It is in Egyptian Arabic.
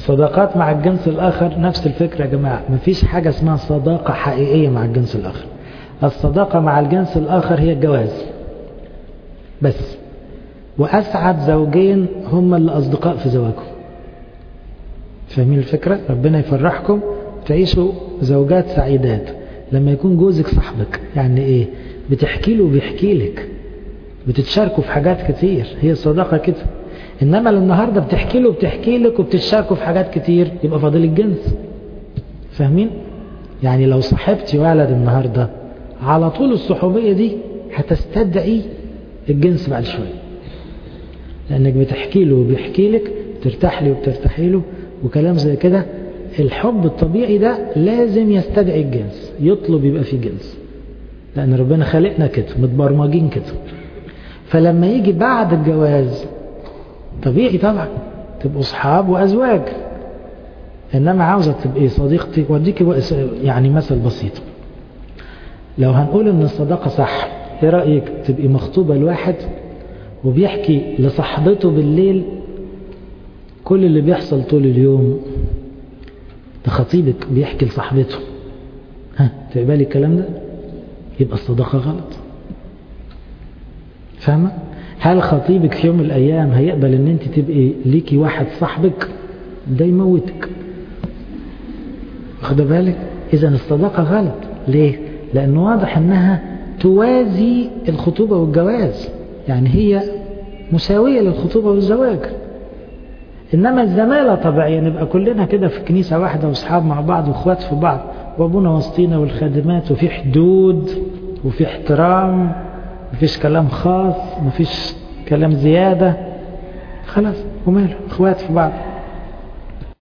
صداقات مع الجنس الآخر نفس الفكرة يا جماعة مفيش حاجة اسمها صداقة حقيقية مع الجنس الآخر الصداقة مع الجنس الآخر هي الجواز بس وأسعد زوجين هم اللي أصدقاء في زواجهم فاهمين الفكرة ربنا يفرحكم تعيشوا زوجات سعيدات لما يكون جوزك صاحبك يعني ايه بتحكي له وبيحكي لك بتتشاركوا في حاجات كتير هي الصداقة كده انما النهاردة بتحكي له وبتحكي لك وبتتشاركوا في حاجات كتير يبقى فاضل الجنس فاهمين يعني لو صاحبتي ولد النهاردة على طول الصحوبية دي هتستدعي الجنس بعد شوية لانك بتحكي له وبيحكي لك ترتاح لي وبترتاحي له وكلام زي كده الحب الطبيعي ده لازم يستدعي الجنس يطلب يبقى في جنس لأن ربنا خلقنا كده متبرمجين كده فلما يجي بعد الجواز طبيعي طبعا تبقوا أصحاب وأزواج إنما عاوزة تبقي صديقتي وديكي يعني مثل بسيط لو هنقول إن الصداقة صح إيه رأيك تبقي مخطوبة لواحد وبيحكي لصاحبته بالليل كل اللي بيحصل طول اليوم ده خطيبك بيحكي لصاحبته ها تقبلي الكلام ده يبقى الصداقة غلط فاهمة هل خطيبك في يوم من الأيام هيقبل ان انت تبقي ليكي واحد صاحبك ده يموتك واخد بالك اذا الصداقة غلط ليه لانه واضح انها توازي الخطوبة والجواز يعني هي مساوية للخطوبة والزواج إنما الزمالة طبيعية نبقى كلنا كده في كنيسة واحدة وأصحاب مع بعض وإخوات في بعض وأبونا وسطينا والخادمات وفي حدود وفي احترام مفيش كلام خاص مفيش كلام زيادة خلاص وماله إخوات في بعض